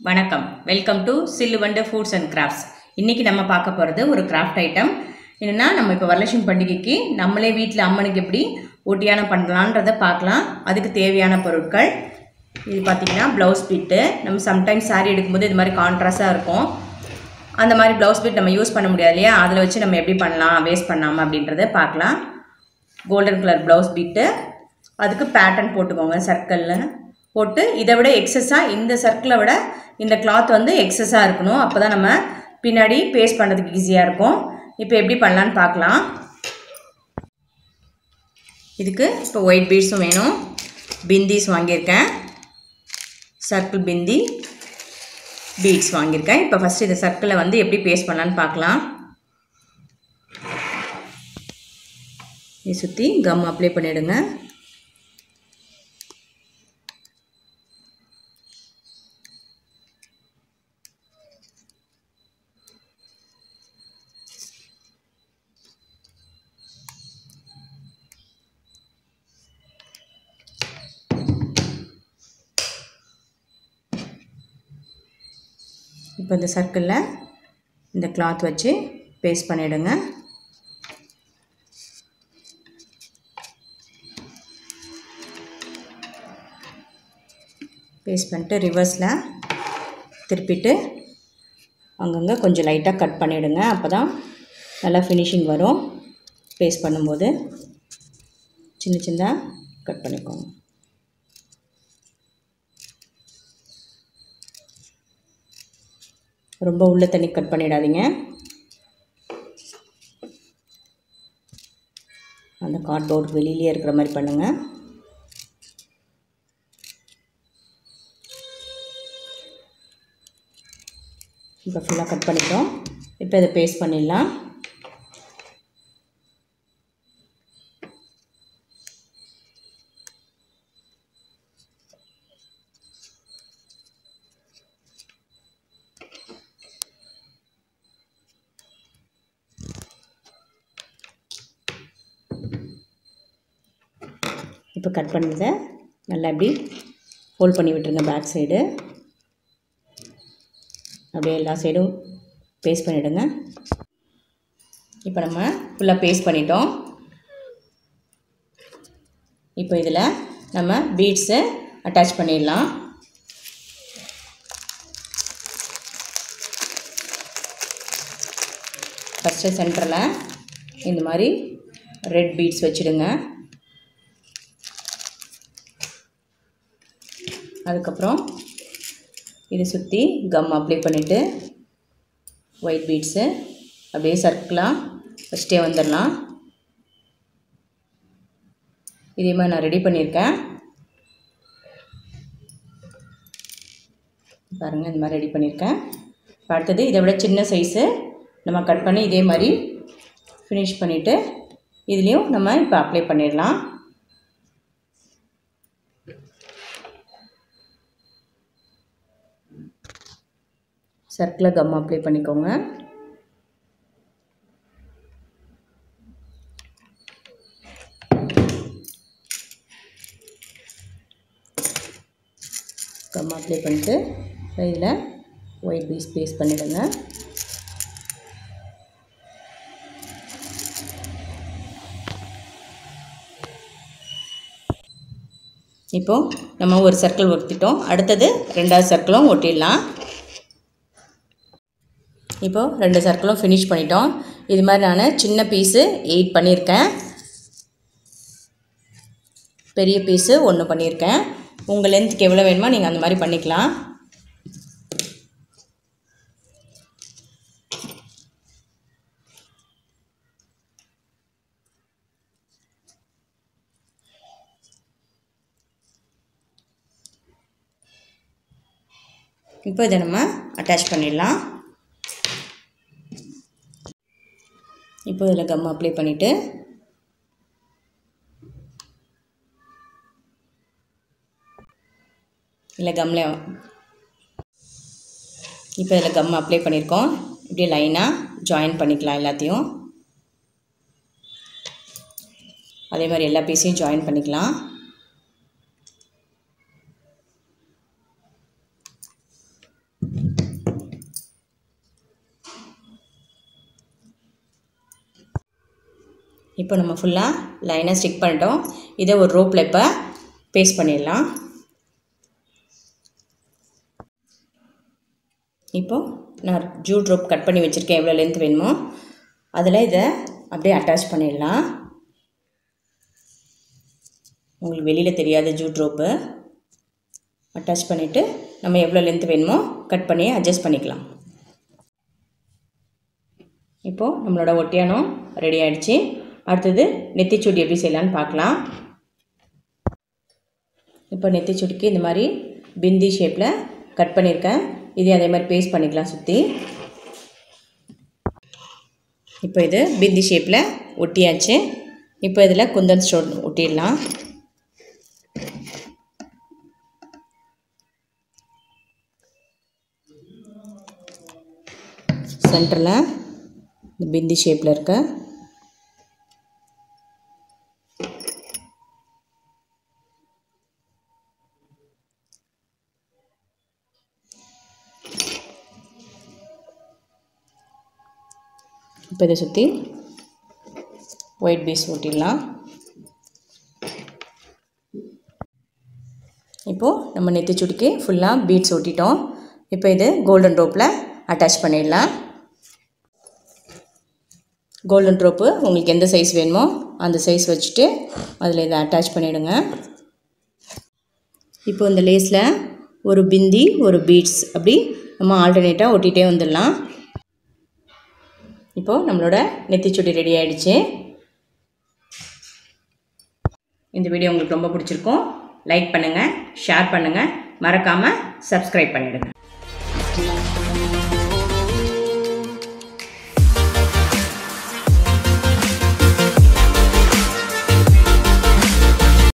வணக்கம் welcome to Chilluvandu foods and crafts இன்றைக்கி நம்ம பார்க்க போகிறது ஒரு கிராஃப்ட் ஐட்டம் என்னென்னா நம்ம இப்போ வரலட்சுமி பண்டிகைக்கு நம்மளே வீட்டில் அம்மனுக்கு எப்படி ஒட்டியானம் பண்ணலான்றதை பார்க்கலாம் அதுக்கு தேவையான பொருட்கள் இது பார்த்திங்கன்னா ப்ளவுஸ் பிட்டு நம்ம சம்டைம்ஸ் saree எடுக்கும்போது இது மாதிரி கான்ட்ராஸ்டாக இருக்கும் அந்த மாதிரி ப்ளவுஸ் பிட் நம்ம யூஸ் பண்ண முடியாது இல்லையா அதில் வச்சு நம்ம எப்படி பண்ணலாம் வேஸ்ட் பண்ணாமல் அப்படின்றத பார்க்கலாம் கோல்டன் கலர் ப்ளவுஸ் பிட்டு அதுக்கு பேட்டர்ன் போட்டுக்கோங்க சர்க்கிளில் போட்டு இதை விட எக்ஸஸாக இந்த சர்க்கிளை விட இந்த கிளாத் வந்து எக்ஸஸாக இருக்கணும் அப்போ தான் நம்ம பின்னாடி பேஸ்ட் பண்ணுறதுக்கு ஈஸியாக இருக்கும் இப்போ எப்படி பண்ணலான்னு பார்க்கலாம் இதுக்கு இப்போ ஒயிட் பீட்ஸும் வேணும் பிந்திஸ் வாங்கியிருக்கேன் சர்க்கிள் பிந்தி பீட்ஸ் வாங்கியிருக்கேன் இப்போ ஃபஸ்ட்டு இந்த சர்க்கிளை வந்து எப்படி பேஸ்ட் பண்ணலான்னு பார்க்கலாம் இதை சுற்றி கம் அப்ளை பண்ணிவிடுங்க இப்போ இந்த சர்க்கிளில் இந்த கிளாத் வச்சு பேஸ்ட் பண்ணிவிடுங்க பேஸ்ட் பண்ணிட்டு ரிவர்ஸில் திருப்பிட்டு அங்கங்கே கொஞ்சம் லைட்டாக கட் பண்ணிவிடுங்க அப்போ தான் நல்லா ஃபினிஷிங் வரும் பேஸ்ட் பண்ணும்போது சின்ன சின்னதாக கட் பண்ணிக்கோங்க ரொம்ப உள்ள தண்ணி கட் பண்ணிடாதீங்க அந்த கார்ட்போர்டு வெளியிலே இருக்கிற மாதிரி பண்ணுங்கள் இப்போ ஃபுல்லாக கட் பண்ணிட்டோம் இப்போ இதை பேஸ்ட் பண்ணிடலாம் இப்போ கட் பண்ணதை நல்லா இப்படி ஃபோல்ட் பண்ணி விட்டுருங்க பேக் சைடு அப்படியே எல்லா சைடும் பேஸ்ட் பண்ணிவிடுங்க இப்போ நம்ம ஃபுல்லாக பேஸ்ட் பண்ணிட்டோம் இப்போ இதில் நம்ம பீட்ஸை அட்டாச் பண்ணிடலாம் ஃபஸ்ட்டு சென்டரில் இந்த மாதிரி ரெட் பீட்ஸ் வச்சுடுங்க அதுக்கப்புறம் இதை சுற்றி கம் அப்ளை பண்ணிவிட்டு ஒயிட் பீட்ஸு அப்படியே சர்க்கிளாக ஃபஸ்ட்டே வந்துடலாம் இதே மாதிரி நான் ரெடி பண்ணியிருக்கேன் பாருங்கள் இந்த மாதிரி ரெடி பண்ணியிருக்கேன் இப்போ அடுத்தது இதை விட சின்ன சைஸு நம்ம கட் பண்ணி இதே மாதிரி ஃபினிஷ் பண்ணிவிட்டு இதுலேயும் நம்ம இப்போ அப்ளை பண்ணிடலாம் சர்க்கிளில் கம் அப்ளை பண்ணிக்கோங்க கம் அப்ளை பண்ணிட்டு இதில் ஒயிட் பீஸ் பேஸ்ட் பண்ணிவிடுங்க இப்போது நம்ம ஒரு சர்க்கிள் ஒட்டிட்டோம் அடுத்தது ரெண்டாவது சர்க்கிளும் ஒட்டிடலாம் இப்போது ரெண்டு சர்க்கிளும் ஃபினிஷ் பண்ணிட்டோம் இது மாதிரி நான் சின்ன பீஸு எயிட் பண்ணியிருக்கேன் பெரிய பீஸு ஒன்று பண்ணியிருக்கேன் உங்கள் லென்த்துக்கு எவ்வளோ வேணுமோ நீங்கள் அந்த மாதிரி பண்ணிக்கலாம் இப்போ இதை நம்ம அட்டாச் பண்ணிடலாம் இப்போ இதில் கம் அப்ளை பண்ணிவிட்டு இல்லை கம்மில் இப்போ இதில் கம் அப்ளை பண்ணியிருக்கோம் இப்படி லைனாக ஜாயின் பண்ணிக்கலாம் எல்லாத்தையும் அதே மாதிரி எல்லா பீஸையும் ஜாயின் பண்ணிக்கலாம் இப்போ நம்ம ஃபுல்லாக லைனாக ஸ்டிக் பண்ணிட்டோம் இதை ஒரு ரோப்பில் இப்போ பேஸ்ட் பண்ணிடலாம் இப்போது நான் ஜூட் ரோப் கட் பண்ணி வச்சுருக்கேன் எவ்வளோ லென்த் வேணுமோ அதில் இதை அப்படியே அட்டாச் பண்ணிடலாம் உங்களுக்கு வெளியில் தெரியாத ஜூட் ரோப்பு அட்டாச் பண்ணிவிட்டு நம்ம எவ்வளோ லென்த் வேணுமோ கட் பண்ணி அட்ஜஸ்ட் பண்ணிக்கலாம் இப்போது நம்மளோட ஒட்டியானம் ரெடி ஆகிடுச்சு அடுத்தது நெத்திச்சூடி எப்படி செய்யலான்னு பார்க்கலாம் இப்போ நெத்திச்சூடிக்கு இந்த மாதிரி பிந்தி ஷேப்பில் கட் பண்ணியிருக்கேன் இதே அதே மாதிரி பேஸ்ட் பண்ணிக்கலாம் சுற்றி இப்போ இது பிந்தி ஷேப்பில் ஒட்டியாச்சு இப்போ இதில் குந்தன் ஸ்டோன் ஒட்டிடலாம் சென்டரில் இந்த பிந்தி ஷேப்பில் இருக்க இப்போ இதை சுற்றி ஒயிட் பீஸ் ஒட்டிடலாம் இப்போது நம்ம நெத்திச்சுடிக்கு ஃபுல்லாக பீட்ஸ் ஒட்டிட்டோம் இப்போ இது கோல்டன் ரோப்பில் அட்டாச் பண்ணிடலாம் கோல்டன் ரோப்பு உங்களுக்கு எந்த சைஸ் வேணுமோ அந்த சைஸ் வச்சுட்டு அதில் இதை அட்டாச் பண்ணிவிடுங்க இப்போ இந்த லேஸில் ஒரு பிந்தி ஒரு பீட்ஸ் அப்படி நம்ம ஆல்டர்னேட்டாக ஒட்டிகிட்டே வந்துடலாம் இப்போது நம்மளோட நெத்திச்சுடி ரெடி ஆகிடுச்சு இந்த வீடியோ உங்களுக்கு ரொம்ப பிடிச்சிருக்கும் லைக் பண்ணுங்கள் ஷேர் பண்ணுங்கள் மறக்காமல் சப்ஸ்கிரைப் பண்ணிவிடுங்க